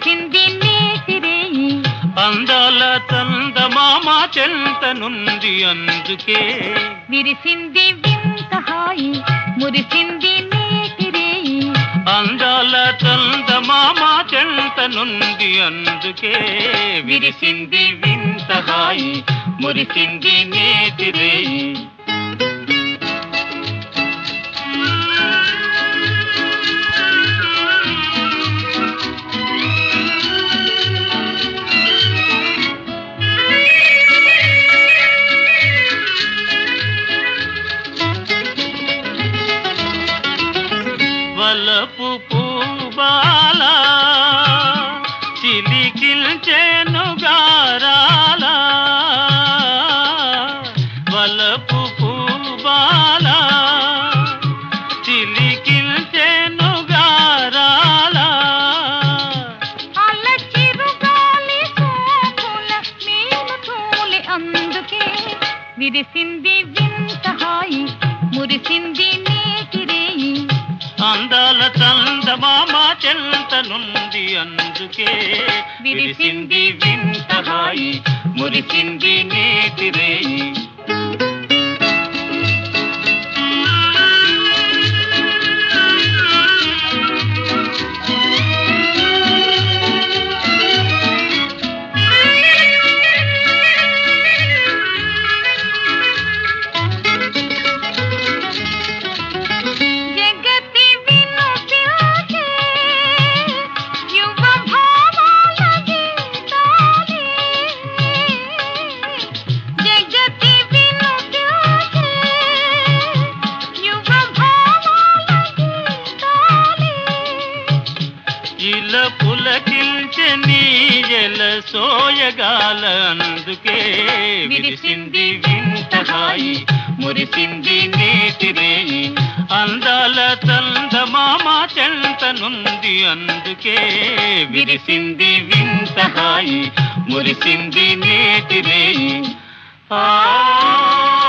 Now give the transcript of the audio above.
విరిసింది నేతిరేయి అందాల చందమామ చెంత నుండి అందుకే విరిసింది వింత హాయి మురిసింది నేతిరేయి అందాల చందమామ చెంత నుండి అందుకే విరిసింది వింత హాయి మురిసింది నేతిరేయి వలపు పూబాల చిలికిల్చెను గారాల వలపు పూబాల చిలికిల్చెను గారాల అల్ల చిరుగాలి సోకుల మేలు తోలి అందుకే విరిసింది వింత హాయి మురిసింది నేతిరేయి అందాల చందమామ చెంత నుండి అందుకే విరిసింది వింత హాయి మురిసింది నేతిరేయి జగతి వినుతికే యువ భావాల గీతాలే జగతి వినుతికే యువ భావాల గీతాలే ఇల పులకిల్చె నీయల సోయగాల అందుకే విరిసింది వింత హాయి మురిసింది నేతిరేయి అందాల చందమామ చెంత నుండి అందుకే విరిసింది వింత హాయి మురిసింది నేతిరేయి ఆ